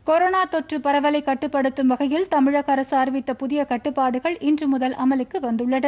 corona தொற்று பரவலை கட்டுப்படுத்தும் வகையில் தமிழக அரசு அறிவித்த புதிய கட்டுப்பாடுகள் இன்று முதல் அமலுக்கு வந்துள்ளன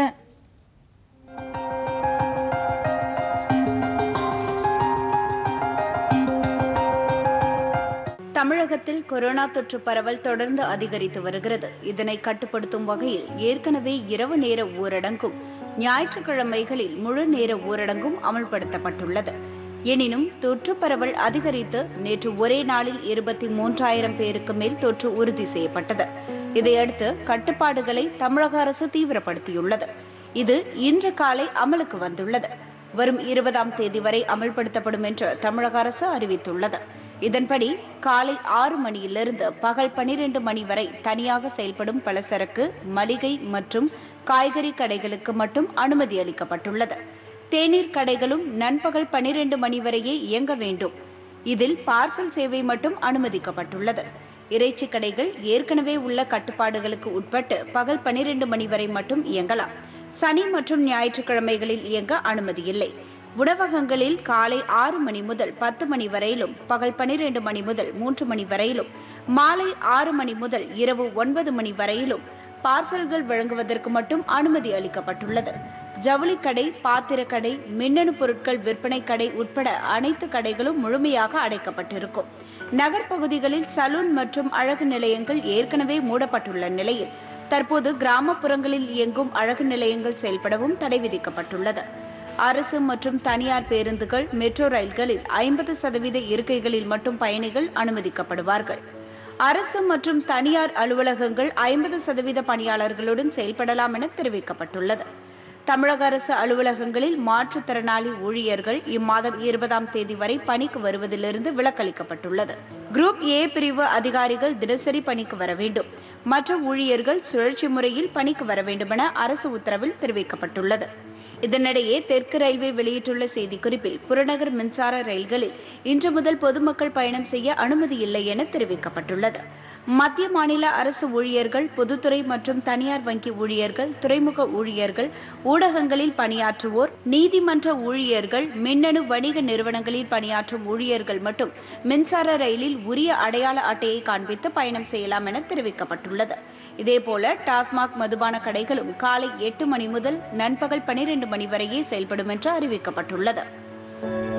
தமிழகத்தில் கொரோனா தொற்று பரவல் தொடர்ந்து அதிகரித்து வருகிறது இதனை கட்டுப்படுத்தும் வகையில் ஏற்கனவே இரவு நேர ஊரடங்கும் ஞாயிற்றுக்கிழமைகளில் முழு நேர ஊரடங்கும் அமல்படுத்தப்பட்டுள்ளது எனினும் தொற்று பரவல் அதிகரித்து நேற்று ஒரே நாளில் இருபத்தி மூன்றாயிரம் பேருக்கு மேல் தொற்று உறுதி செய்யப்பட்டது இதையடுத்து கட்டுப்பாடுகளை தமிழக அரசு தீவிரப்படுத்தியுள்ளது இது இன்று காலை அமலுக்கு வந்துள்ளது வரும் இருபதாம் தேதி வரை அமல்படுத்தப்படும் என்று தமிழக அரசு அறிவித்துள்ளது இதன்படி காலை ஆறு மணியிலிருந்து பகல் பனிரெண்டு மணி வரை தனியாக செயல்படும் பலசரக்கு மளிகை மற்றும் காய்கறி கடைகளுக்கு மட்டும் அனுமதி அளிக்கப்பட்டுள்ளது தேநீர் கடைகளும் நண்பகல் பனிரெண்டு மணி வரையே இயங்க வேண்டும் இதில் பார்சல் சேவை மட்டும் அனுமதிக்கப்பட்டுள்ளது இறைச்சி கடைகள் ஏற்கனவே உள்ள கட்டுப்பாடுகளுக்கு உட்பட்டு பகல் பனிரெண்டு மணி வரை மட்டும் இயங்கலாம் சனி மற்றும் ஞாயிற்றுக்கிழமைகளில் இயங்க அனுமதி இல்லை உணவகங்களில் காலை ஆறு மணி முதல் பத்து மணி வரையிலும் பகல் பனிரெண்டு மணி முதல் மூன்று மணி வரையிலும் மாலை ஆறு மணி முதல் இரவு ஒன்பது மணி வரையிலும் பார்சல்கள் வழங்குவதற்கு மட்டும் அனுமதி அளிக்கப்பட்டுள்ளது ஜவுளி கடை பாத்திரக்கடை மின்னணு பொருட்கள் விற்பனை கடை உட்பட அனைத்து கடைகளும் முழுமையாக அடைக்கப்பட்டிருக்கும் நகர்ப்பகுதிகளில் சலூன் மற்றும் அழகு நிலையங்கள் ஏற்கனவே மூடப்பட்டுள்ள நிலையில் தற்போது கிராமப்புறங்களில் இயங்கும் அழகு நிலையங்கள் செயல்படவும் தடை விதிக்கப்பட்டுள்ளது அரசு மற்றும் தனியார் பேருந்துகள் மெட்ரோ ரயில்களில் ஐம்பது சதவீத இருக்கைகளில் மட்டும் பயணிகள் அனுமதிக்கப்படுவார்கள் அரசு மற்றும் தனியார் அலுவலகங்கள் ஐம்பது சதவீத பணியாளர்களுடன் செயல்படலாம் என தெரிவிக்கப்பட்டுள்ளது தமிழக அரசு அலுவலகங்களில் மாற்றுத்திறனாளி ஊழியர்கள் இம்மாதம் இருபதாம் தேதி வரை பணிக்கு வருவதிலிருந்து விலக்களிக்கப்பட்டுள்ளது குரூப் ஏ பிரிவு அதிகாரிகள் தினசரி பணிக்கு வர வேண்டும் மற்ற ஊழியர்கள் சுழற்சி முறையில் பணிக்கு வர வேண்டும் என அரசு உத்தரவில் தெரிவிக்கப்பட்டுள்ளது இதனிடையே தெற்கு ரயில்வே வெளியிட்டுள்ள செய்திக்குறிப்பில் புறநகர் மின்சார ரயில்களில் இன்று முதல் பொதுமக்கள் பயணம் செய்ய அனுமதி இல்லை என தெரிவிக்கப்பட்டுள்ளது மத்திய மாநில அரசு ஊழியர்கள் பொதுத்துறை மற்றும் தனியார் வங்கி ஊழியர்கள் துறைமுக ஊழியர்கள் ஊடகங்களில் பணியாற்றுவோர் நீதிமன்ற ஊழியர்கள் மின்னணு வணிக நிறுவனங்களில் பணியாற்றும் ஊழியர்கள் மட்டும் மின்சார ரயிலில் உரிய அடையாள அட்டையை காண்பித்து பயணம் செய்யலாம் என தெரிவிக்கப்பட்டுள்ளது இதேபோல டாஸ்மாக் மதுபான கடைகளும் காலை எட்டு மணி முதல் நண்பகல் பனிரெண்டு மணி வரையே செயல்படும் என்று அறிவிக்கப்பட்டுள்ளது